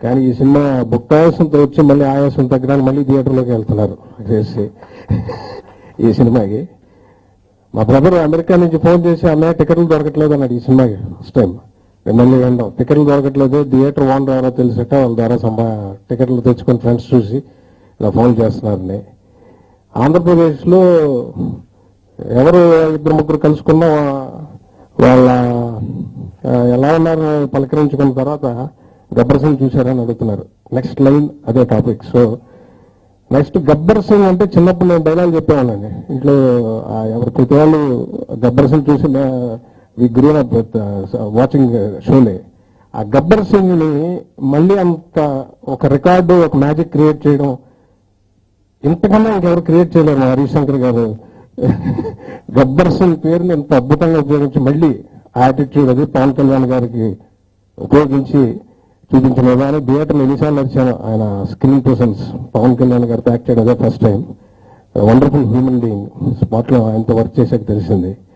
కానీ ఈ సినిమా బుక్కాయాసంతో వచ్చి మళ్ళీ ఆయాసం తగ్గడానికి మళ్ళీ థియేటర్లోకి వెళ్తున్నారు చేసి ఈ సినిమాకి మా బ్రదర్ అమెరికా నుంచి ఫోన్ చేసి అన్నయ్య టికెట్లు దొరకట్లేదు అన్నాడు ఈ సినిమాకి ఫస్ట్ టైం మళ్ళీ ఏంటో టికెట్లు దొరకట్లేదు థియేటర్ ఓనర్ ఎవరో తెలిసట వాళ్ళ ద్వారా సంబా టికెట్లు తెచ్చుకొని ఫ్రెండ్స్ చూసి ఇలా ఫోన్ చేస్తున్నారని ఆంధ్రప్రదేశ్లో ఎవరు ఇద్దరు ముగ్గురు కలుసుకున్నా వా- వాళ్ళ ఆ, ఎలా ఉన్నారు పలకరించుకున్న తర్వాత గబ్బర్ సింగ్ చూశారని అడుగుతున్నారు నెక్స్ట్ లైన్ అదే topic so next Gabbar Singh అంటే చిన్నప్పుడు నేను డైలాగ్ చెప్పేవాళ్ళండి ఇంట్లో ఆ, ఎవరు ప్రతి వాళ్ళు గబ్బర్ సింగ్ చూసి we grew up watching Sholay ఆ గబ్బర్ సింగ్ ని మళ్ళీ అంత ఒక రికార్డు ఒక మ్యాజిక్ క్రియేట్ చేయడం ఇంతకన్నా ఇంకెవరు క్రియేట్ చేయలేరు మా హరీష్ శంకర్ గారు గబ్బర్ సింగ్ పేరుని ఎంత అద్భుతంగా ఉపయోగించి మళ్ళీ యాటిట్యూడ్ అది పవన్ కళ్యాణ్ గారికి ఉపయోగించి చూపించిన విధానం థియేటర్ ఎన్నిసార్లు వచ్చాను ఆయన స్క్రీన్ పర్సన్స్ పవన్ కళ్యాణ్ గారితో యాక్ట్ చేయడం అదే first time wonderful human being spot లో ఆయనతో వర్క్ చేశాక తెలిసింది